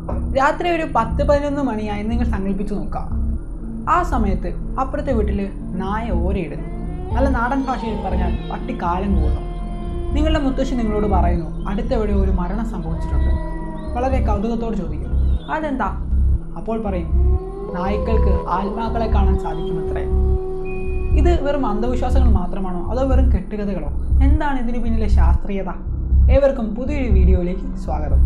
രാത്രി ഒരു പത്ത് പതിനൊന്ന് മണിയായി നിങ്ങൾ സങ്കല്പിച്ച് നോക്കാം ആ സമയത്ത് അപ്പുറത്തെ വീട്ടിൽ നായ ഓരയിടുന്നു നല്ല നാടൻ ഭാഷയിൽ പറഞ്ഞാൽ പട്ടി കാലം പോകുന്നു നിങ്ങളുടെ മുത്തശ്ശി നിങ്ങളോട് പറയുന്നു അടുത്തെവിടെ ഒരു മരണം സംഭവിച്ചിട്ടുണ്ട് വളരെ കൗതുകത്തോട് ചോദിക്കും അതെന്താ അപ്പോൾ പറയും നായ്ക്കൾക്ക് ആത്മാക്കളെ കാണാൻ സാധിക്കുമത്രേ ഇത് വെറും അന്ധവിശ്വാസങ്ങൾ മാത്രമാണോ അതോ വെറും കെട്ടുകഥകളോ എന്താണ് ഇതിന് പിന്നിലെ ശാസ്ത്രീയത ഏവർക്കും പുതിയൊരു വീഡിയോയിലേക്ക് സ്വാഗതം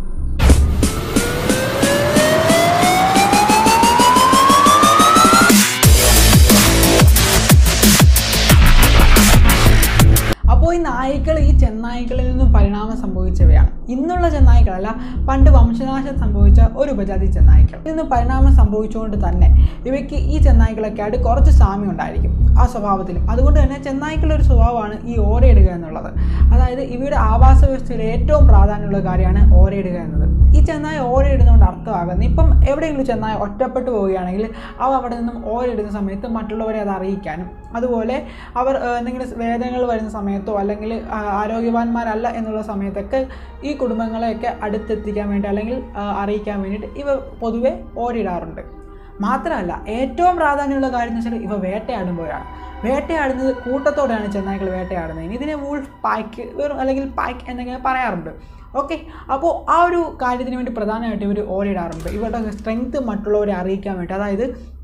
അപ്പോൾ ഈ നായ്ക്കൾ ഈ ചെന്നായ്ക്കളിൽ നിന്നും പരിണാമം സംഭവിച്ചവയാണ് ഇന്നുള്ള ചെന്നായ്ക്കളല്ല പണ്ട് വംശനാശം സംഭവിച്ച ഒരു ഉപജാതി ചെന്നായ്ക്കൾ ഇതിൽ നിന്ന് പരിണാമം സംഭവിച്ചുകൊണ്ട് തന്നെ ഇവയ്ക്ക് ഈ ചെന്നായ്ക്കളൊക്കെ ആയിട്ട് കുറച്ച് സാമ്യം ഉണ്ടായിരിക്കും ആ സ്വഭാവത്തിലും അതുകൊണ്ട് തന്നെ ചെന്നായ്ക്കളുടെ ഒരു സ്വഭാവമാണ് ഈ ഓരയിടുക എന്നുള്ളത് അതായത് ഇവയുടെ ആവാസ വ്യവസ്ഥയിൽ ഏറ്റവും പ്രാധാന്യമുള്ള കാര്യമാണ് ഓരയിടുക എന്നത് ഈ ചെന്നായ ഓരയിടുന്നതുകൊണ്ട് അർത്ഥമാകുന്നത് ഇപ്പം എവിടെയെങ്കിലും ചെന്നായ ഒറ്റപ്പെട്ടു പോവുകയാണെങ്കിൽ അവ അവിടെ നിന്നും ഓരയിടുന്ന സമയത്ത് മറ്റുള്ളവരെ അത് അറിയിക്കാനും അതുപോലെ അവർ ആ, എന്തെങ്കിലും വേദനകൾ വരുന്ന സമയത്തോ അല്ലെങ്കിൽ ആ, ആരോഗ്യവാന്മാരല്ല എന്നുള്ള സമയത്തൊക്കെ ഈ കുടുംബങ്ങളെയൊക്കെ അടുത്തെത്തിക്കാൻ വേണ്ടി അല്ലെങ്കിൽ ആ, അറിയിക്കാൻ വേണ്ടിയിട്ട് ഇവ പൊതുവെ ഓരിടാറുണ്ട് മാത്രമല്ല ഏറ്റവും പ്രാധാന്യമുള്ള കാര്യം എന്ന് വെച്ചാൽ ഇവ വേട്ടയാടുമ്പോഴാണ് വേട്ടയാടുന്നത് കൂട്ടത്തോടെയാണ് ചെന്നായ്ക്കൾ വേട്ടയാടുന്നത് ഇതിനെ വൂൾഫ് പായ്ക്ക് വെറും അല്ലെങ്കിൽ പായ്ക്ക് എന്നൊക്കെ പറയാറുണ്ട് ഓക്കെ അപ്പോൾ ആ ഒരു കാര്യത്തിന് വേണ്ടി പ്രധാനമായിട്ട് ഇവർ ഓരിടാറുണ്ട് ഇവരുടെ സ്ട്രെങ്ത് മറ്റുള്ളവരെ അറിയിക്കാൻ വേണ്ടി അതായത്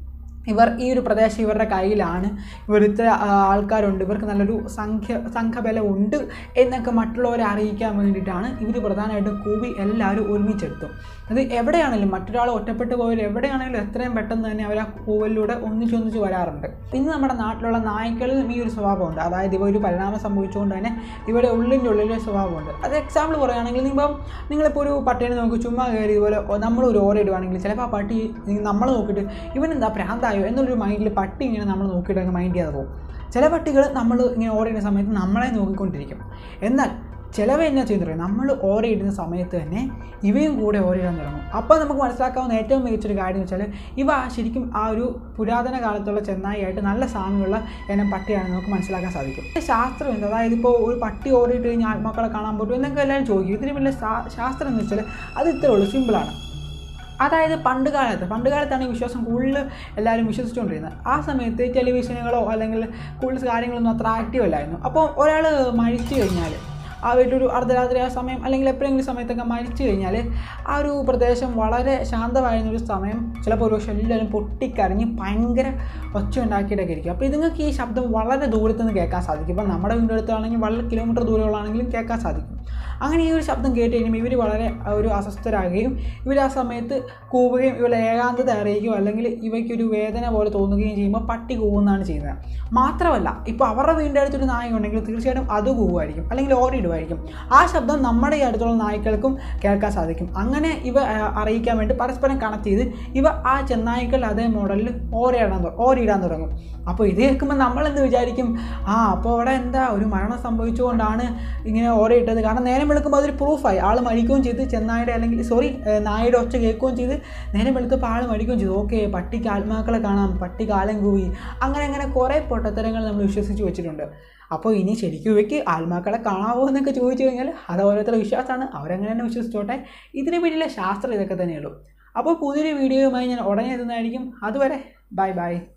ഇവർ ഈ ഒരു പ്രദേശം ഇവരുടെ കയ്യിലാണ് ഇവർ ഇത്ര ആ, ആൾക്കാരുണ്ട് ഇവർക്ക് നല്ലൊരു സംഖ്യ സംഘബലം ഉണ്ട് എന്നൊക്കെ മറ്റുള്ളവരെ അറിയിക്കാൻ വേണ്ടിയിട്ടാണ് ഇവർ പ്രധാനമായിട്ടും കൂവി എല്ലാവരും ഒരുമിച്ചെടുത്തും അത് എവിടെയാണെങ്കിലും മറ്റൊരാൾ ഒറ്റപ്പെട്ടു പോയാൽ എവിടെയാണെങ്കിലും എത്രയും പെട്ടെന്ന് തന്നെ അവർ ആ കൂവലിലൂടെ ഒന്നിച്ചൊന്നിച്ച് വരാറുണ്ട് ഇന്ന് നമ്മുടെ നാട്ടിലുള്ള നായ്ക്കളിലും ഈ ഒരു സ്വഭാവമുണ്ട് അതായത് ഇവ ഒരു പരിണാമം സംഭവിച്ചുകൊണ്ട് തന്നെ ഇവിടെ ഉള്ളിൻ്റെ ഉള്ളിലെ സ്വഭാവമുണ്ട് അത് എക്സാമ്പിൾ പറയുകയാണെങ്കിൽ നിങ്ങളിപ്പം നിങ്ങളിപ്പോൾ ഒരു പട്ടീനെ നോക്കി ചുമ്മാ കയറി ഇതുപോലെ നമ്മൾ ഒരു ഓര ഇടുവാണെങ്കിൽ ചിലപ്പോൾ ആ പട്ടി നമ്മൾ നോക്കിയിട്ട് ഇവനെന്താ ഭ്രാന്തായോ എന്നുള്ളൊരു മൈൻഡിൽ പട്ടി ഇങ്ങനെ നമ്മൾ നോക്കിയിട്ട് അങ്ങ് മൈൻഡ് ചെയ്യാതെ പോകും ചില പട്ടികൾ നമ്മൾ ഇങ്ങനെ ഓരയിടുന്ന സമയത്ത് നമ്മളെ നോക്കിക്കൊണ്ടിരിക്കും എന്നാൽ ചിലവ എന്നാ ചെയ്യുന്നത് നമ്മൾ ഓരയിടുന്ന സമയത്ത് തന്നെ ഇവയും കൂടെ ഓരയിടാൻ തുടങ്ങും അപ്പോൾ നമുക്ക് മനസ്സിലാക്കാവുന്ന ഏറ്റവും മികച്ചൊരു കാര്യം എന്ന് വെച്ചാൽ ഇവ ശരിക്കും ആ ഒരു പുരാതന കാലത്തുള്ള ചെന്നായിയായിട്ട് നല്ല സാമ്യമുള്ള ഇനം പട്ടിയാണെന്ന് നമുക്ക് മനസ്സിലാക്കാൻ സാധിക്കും ഇതിന്റെ ശാസ്ത്രം എന്താ അതായത് ഇപ്പോൾ ഒരു പട്ടി ഓടിയിട്ട് കഴിഞ്ഞാൽ ആത്മാക്കളെ കാണാൻ പറ്റും എന്നൊക്കെ എല്ലാവരും ചോദിക്കും ഇതിന് വലിയ ശാ- ശാസ്ത്രം എന്ന് വെച്ചാൽ അത് ഇത്രേ ഉള്ളൂ സിമ്പിളാണ് അതായത് പണ്ട് കാലത്ത് പണ്ട് കാലത്താണ് ഈ വിശ്വാസം കൂടുതൽ എല്ലാവരും വിശ്വസിച്ചുകൊണ്ടിരുന്നത് ആ സമയത്ത് ടെലിവിഷനുകളോ അല്ലെങ്കിൽ കൂടുതൽ കാര്യങ്ങളൊന്നും അത്ര ആക്റ്റീവ് അല്ലായിരുന്നു അപ്പോൾ ഒരാൾ മരിച്ചു കഴിഞ്ഞാൽ ആ വീട്ടിലൊരു അർദ്ധരാത്രി ആ സമയം അല്ലെങ്കിൽ എപ്പോഴെങ്കിലും സമയത്തൊക്കെ മരിച്ചു കഴിഞ്ഞാൽ ആ ഒരു പ്രദേശം വളരെ ശാന്തമായിരുന്ന ഒരു സമയം ചിലപ്പോൾ ഒരു പക്ഷേ എല്ലാവരും പൊട്ടിക്കരഞ്ഞ് ഭയങ്കര ഒച്ച ഉണ്ടാക്കിയിട്ടൊക്കെ ഇരിക്കും അപ്പോൾ ഇതുങ്ങൾക്ക് ഈ ശബ്ദം വളരെ ദൂരത്ത് നിന്ന് കേൾക്കാൻ സാധിക്കും ഇപ്പം നമ്മുടെ വീടിൻ്റെ അടുത്താണെങ്കിൽ വളരെ കിലോമീറ്റർ ദൂരമുള്ളതാണെങ്കിലും കേൾക്കാൻ സാധിക്കും അങ്ങനെ ഈ ഒരു ശബ്ദം കേട്ട് കഴിയുമ്പോൾ ഇവർ വളരെ ഒരു അസ്വസ്ഥരാകുകയും ഇവർ ആ സമയത്ത് കൂവുകയും ഇവരുടെ ഏകാന്തത അറിയിക്കുകയോ അല്ലെങ്കിൽ ഇവയ്ക്കൊരു വേദന പോലെ തോന്നുകയും ചെയ്യുമ്പോൾ പട്ടി കൂവുന്നതാണ് ചെയ്യുന്നത് മാത്രമല്ല ഇപ്പോൾ അവരുടെ വീടിൻ്റെ അടുത്തൊരു നായ ഉണ്ടെങ്കിൽ തീർച്ചയായിട്ടും അത് കൂവുമായിരിക്കും അല്ലെങ്കിൽ ഓടിയിടുമായിരിക്കും ആ ശബ്ദം നമ്മുടെ ഈ അടുത്തുള്ള നായ്ക്കൾക്കും കേൾക്കാൻ സാധിക്കും അങ്ങനെ ഇവ ആ, അറിയിക്കാൻ വേണ്ടി പരസ്പരം കണക്ട് ചെയ്ത് ഇവ ആ ചെന്നായ്ക്കൾ അതേ മോഡലിൽ ഓരയിടാൻ തു- ഓരിയിടാൻ തുടങ്ങും അപ്പോൾ ഇത് കേൾക്കുമ്പോൾ നമ്മളെന്ത് വിചാരിക്കും ആ അപ്പോൾ അവിടെ എന്താ ഒരു മരണം സംഭവിച്ചുകൊണ്ടാണ് ഇങ്ങനെ ഓരയിട്ടത് കാരണം നേരം വെളുക്കുമ്പോൾ അതൊരു പ്രൂഫായി ആൾ മരിക്കുകയും ചെയ്ത് ചെന്നായുടെ അല്ലെങ്കിൽ സോറി നായയുടെ ഒച്ച കേൾക്കുകയും ചെയ്ത് നേരം വെളുത്തപ്പോൾ ആൾ മരിക്കുകയും ചെയ്തു ഓക്കെ പട്ടിക്ക് ആത്മാക്കളെ കാണാം പട്ടി കാലം കൂവി അങ്ങനെ അങ്ങനെ കുറേ പൊട്ടത്തരങ്ങൾ നമ്മൾ വിശ്വസിച്ച് വെച്ചിട്ടുണ്ട് അപ്പോൾ ഇനി ശരിക്കും ഇവയ്ക്ക് ആത്മാക്കളെ കാണാവോ എന്നൊക്കെ ചോദിച്ചു കഴിഞ്ഞാൽ അത് ഓരോരുത്തരുടെ വിശ്വാസമാണ് അവരങ്ങനെ തന്നെ വിശ്വസിച്ചോട്ടെ ഇതിന് പിന്നിലെ ശാസ്ത്രം ഇതൊക്കെ തന്നെയുള്ളൂ അപ്പോൾ പുതിയൊരു വീഡിയോയുമായി ഞാൻ ഉടനെ എത്തുന്നതായിരിക്കും അതുവരെ ബൈ ബൈ